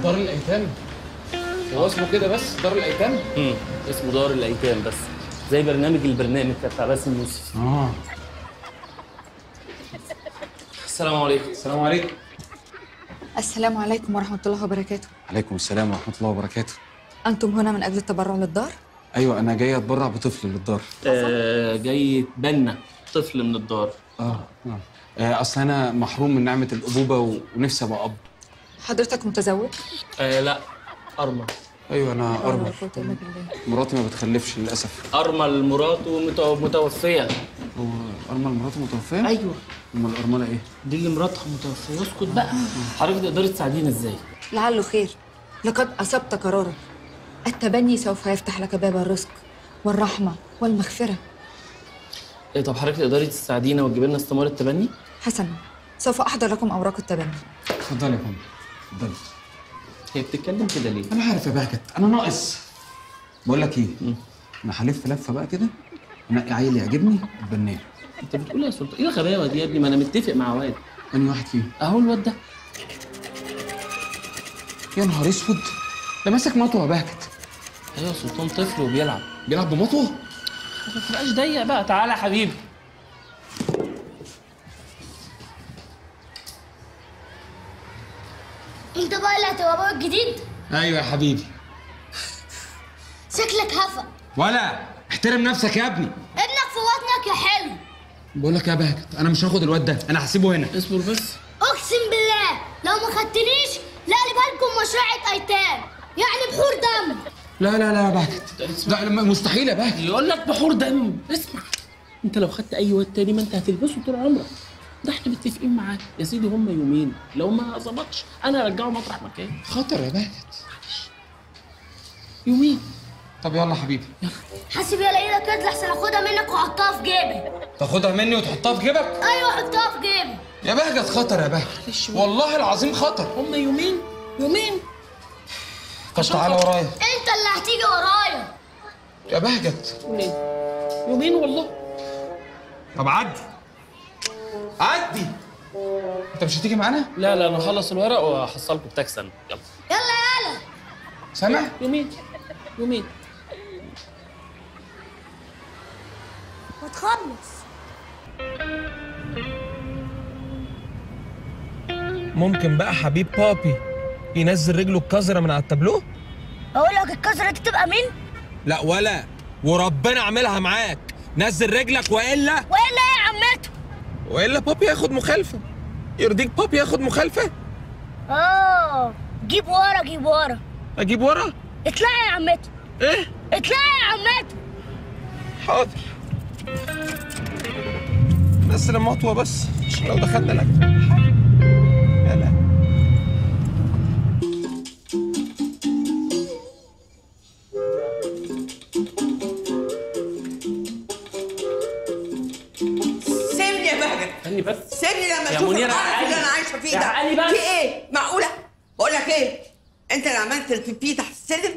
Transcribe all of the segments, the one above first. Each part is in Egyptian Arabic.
دار الايتام هو اسمه كده بس دار الايتام امم اسمه دار الايتام بس زي برنامج البرنامج بتاع باسم يوسف اه السلام عليكم السلام عليكم السلام عليكم ورحمة الله وبركاته عليكم السلام ورحمه الله وبركاته أنتم هنا من أجل التبرع للدار؟ ايوه انا جاي اتبرع بطفل للدار آه جاي يتبنى طفل من الدار اه نعم آه، اصل انا محروم من نعمه الابوبه و- ونفسي ابقى اب حضرتك متزوج؟ آه لا ارمل ايوه انا ولا ارمل قوة إلا بالله مراتي ما بتخلفش للاسف ارمل مراته مت- متوفيه هو ارمل مراته متوفيه ايوه امال الارمله ايه دي اللي مراتها متوفيه اسكت بقى حضرتك تقدري تساعدينا ازاي لعله خير لقد أصبت قرارا التبني سوف يفتح لك باب الرزق والرحمة والمغفرة إيه طب حضرتك تقدري تساعدينا وتجيب لنا استمارة تبني حسنا سوف أحضر لكم أوراق التبني اتفضلي يا فندم اتفضلي هي بتتكلم كده ليه انا عارف يا بهجت انا ناقص بقول لك ايه انا هلف لفه بقى كده انقي عيل يعجبني اتبناه انت بتقول إيه يا سلطان ايه الغباوه دي يا ابني ما انا متفق مع واد انهي واحد فيهم اهو الواد ده يا نهار اسود ده ماسك مطوه يا بهجت ايوه يا سلطان طفل وبيلعب بيلعب بمطوه ما تبقاش ضيق بقى تعالى يا حبيبي انت بقى اللي هتبقى ابوك الجديد ايوه يا حبيبي شكلك هفا ولا احترم نفسك يا ابني ابنك في بطنك يا حلو بقول لك يا بهجت انا مش هاخد الواد ده انا هسيبه هنا اصبر بس اقسم بالله لو ما خدتنيش لا اقلبها لكم مشرعه ايتام يعني بحور دم لا لا لا يا بهجت لا لا، مستحيل يا بهجت يقول لك بحور دم اسمع انت لو خدت اي واد تاني ما انت هتلبسه طول عمرك ده احنا متفقين معاه يا سيدي هم يومين لو ما ظبطش انا ارجعه مطرح مكان خطر يا بهجت يومين طب يلا حبيبي حاسب يلا ايدك كده لحسن اخدها منك واحطها في جيبي تاخدها مني وتحطها في جيبك ايوه حطها في جيبي يا بهجت خطر يا بهجت والله العظيم خطر هم يومين يومين طب تعالى ورايا انت اللي هتيجي ورايا يا بهجت يومين يومين والله طب عدي عدي انت مش هتيجي معانا لا لا انا هخلص الورق وهحصلكم بتاكسي انا يلا يلا يلا سامع يومين يومين وتخلص ممكن بقى حبيب بابي ينزل رجله القذرة من على التابلو؟ اقول لك الكسره دي تبقى مين لا ولا وربنا اعملها معاك نزل رجلك والا والا ايه يا عمته والا بابي ياخد مخالفة يرضيك بابي ياخد مخالفة؟ اه جيب ورا جيب ورا اجيب ورا؟ اطلعي يا عمته ايه؟ اطلعي يا عمته حاضر بس لما اطوى بس عشان لو دخلنا لك يا لا سيبني يا بهجت استني بس سيبني لما يا اشوف منيرة، القرف اللي عقلي. انا عايشه فيه يا ده عقلي بس. في ايه معقوله بقول لك ايه انت اللي عملت البيبي تحت السلم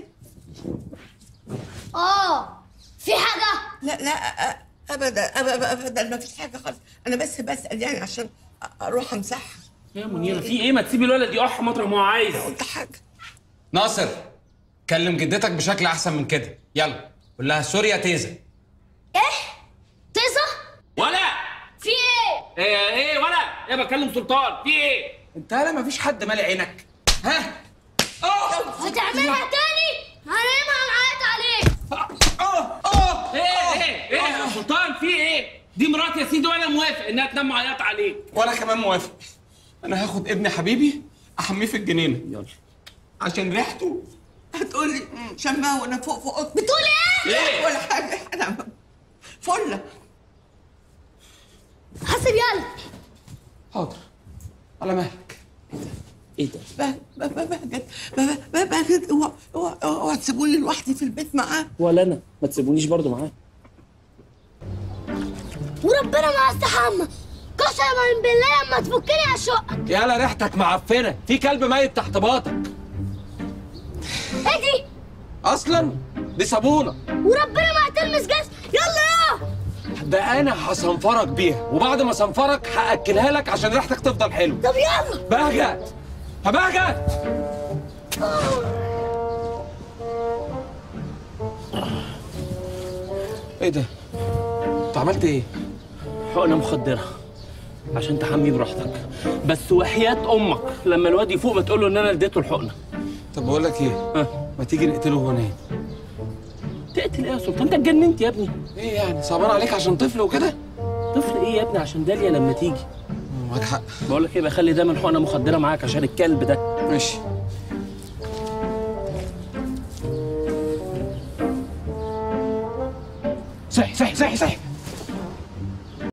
اه في حاجه لا لا أ- أ- ابدا ابدا ابدا ما فيش حاجه خالص انا بس بسال يعني عشان أ- اروح امسحها يا منيره في ايه ما تسيبي الولد يقح مطرح ما هو عايز قلت حاجه ناصر كلم جدتك بشكل احسن من كده يلا قول لها سوري يا تيزا ايه تيزا ولا في ايه ايه ايه ولا ايه بكلم سلطان في ايه انت هلا مفيش حد مالي عينك ها هتعملها تاني هنامها معاك عليك اه اه ايه ايه ايه يا سلطان في ايه دي مراتي يا سيدي وانا موافق انها تنام عياط عليك وانا كمان موافق انا هاخد ابني حبيبي احميه في الجنينه يلا عشان ريحته هتقول لي شماه وانا فوق فوق اوضتي بتقول ايه ايه ولا حاجه انا فله حاسب يلا حاضر على مهلك ايه ده بهجت بهجت بهجت بهجت اوعى اوعى اوعى تسيبوني لوحدي في البيت معاه ولا انا ما تسيبونيش برضو معاه وربنا ما استحمى قسما بالله لما تفكني اشقك يالا ريحتك معفنة في كلب ميت تحت باطك ايه دي اصلا دي صابونة وربنا ما هتلمس جسم يلا يا ده انا هصنفرك بيها وبعد ما صنفرك هاكلها لك عشان ريحتك تفضل حلوه طب يلا بهجت يا بهجت ايه ده؟ انت عملت ايه؟ حقنه مخدره عشان تحميه براحتك بس وحياه امك لما الواد يفوق ما تقول له ان انا اديته الحقنه طب بقول لك ايه؟ ها ما تيجي نقتله وهو نايم تقتل ايه يا سلطان انت اتجننت يا ابني ايه يعني صعبان عليك عشان طفل وكده؟ طفل ايه يا ابني عشان داليا لما تيجي معاك حق بقول لك ايه بقى خلي دايما حقنه مخدره معاك عشان الكلب ده ماشي صحي صحي صحي صحي